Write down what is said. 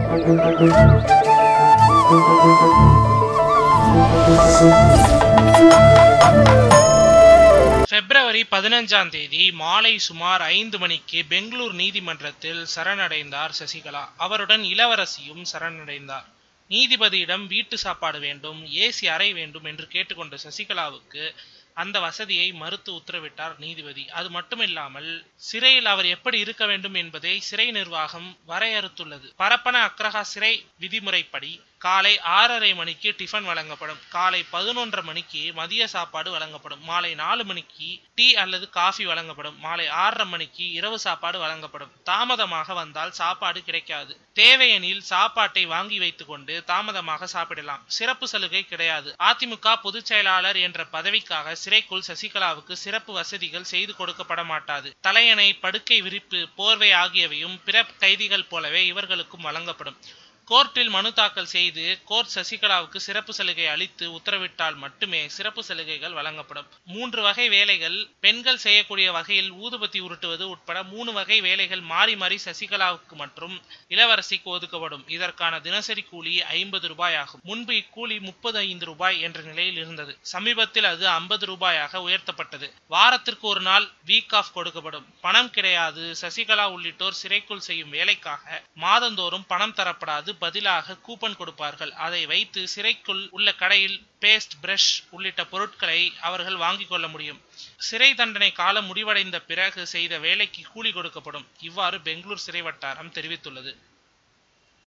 பிப்ரவரி பதினஞ்சாம் தேதி மாலை சுமார் ஐந்து மணிக்கு பெங்களூர் நீதிமன்றத்தில் சரணடைந்தார் சசிகலா அவருடன் இளவரசியும் சரணடைந்தார் நீதிபதியிடம் வீட்டு சாப்பாடு வேண்டும் ஏசி அறை வேண்டும் என்று கேட்டுக்கொண்ட சசிகலாவுக்கு அந்த வசதியை மறுத்து உத்தரவிட்டார் நீதிபதி அது மட்டுமில்லாமல் சிறையில் அவர் எப்படி இருக்க வேண்டும் என்பதை சிறை நிர்வாகம் வரையறுத்துள்ளது பரப்பன அக்ரஹா சிறை விதிமுறைப்படி காலை ஆறரை மணிக்கு டிஃபன் வழங்கப்படும் காலை பதினொன்றரை மணிக்கு மதிய சாப்பாடு வழங்கப்படும் மாலை நாலு மணிக்கு டீ அல்லது காஃபி வழங்கப்படும் மாலை ஆறரை மணிக்கு இரவு சாப்பாடு வழங்கப்படும் தாமதமாக வந்தால் சாப்பாடு கிடைக்காது தேவையெனில் சாப்பாட்டை வாங்கி வைத்துக்கொண்டு தாமதமாக சாப்பிடலாம் சிறப்பு சலுகை கிடையாது அதிமுக பொதுச் செயலாளர் என்ற பதவிக்காக சிறைக்குள் சசிகலாவுக்கு சிறப்பு வசதிகள் செய்து கொடுக்கப்பட மாட்டாது தலையணை படுக்கை விரிப்பு போர்வை ஆகியவையும் பிற கைதிகள் போலவே இவர்களுக்கும் வழங்கப்படும் கோர்ட்டில் மனு தாக்கல் செய்து கோர்ட் சசிகலாவுக்கு சிறப்பு சலுகை அளித்து உத்தரவிட்டால் மட்டுமே சிறப்பு சலுகைகள் வழங்கப்படும் மூன்று வகை வேலைகள் பெண்கள் செய்யக்கூடிய வகையில் ஊதுபத்தி உருட்டுவது உட்பட மூணு வகை வேலைகள் மாறி மாறி சசிகலாவுக்கு மற்றும் இளவரசிக்கு ஒதுக்கப்படும் இதற்கான தினசரி கூலி ஐம்பது ரூபாய் ஆகும் முன்பு இக்கூலி முப்பது ஐந்து ரூபாய் என்ற நிலையில் இருந்தது சமீபத்தில் அது ஐம்பது ரூபாயாக உயர்த்தப்பட்டது வாரத்திற்கு ஒரு நாள் வீக் ஆஃப் கொடுக்கப்படும் பணம் கிடையாது சசிகலா உள்ளிட்டோர் சிறைக்குள் செய்யும் வேலைக்காக மாதந்தோறும் பணம் தரப்படாது பதிலாக கூப்பன் கொடுப்பார்கள் அதை வைத்து சிறைக்குள் உள்ள கடையில் பேஸ்ட் பிரஷ் உள்ளிட்ட பொருட்களை அவர்கள் வாங்கிக் கொள்ள முடியும் சிறை தண்டனை காலம் முடிவடைந்த பிறகு செய்த வேலைக்கு கூலி கொடுக்கப்படும் இவ்வாறு பெங்களூர் சிறை வட்டாரம் தெரிவித்துள்ளது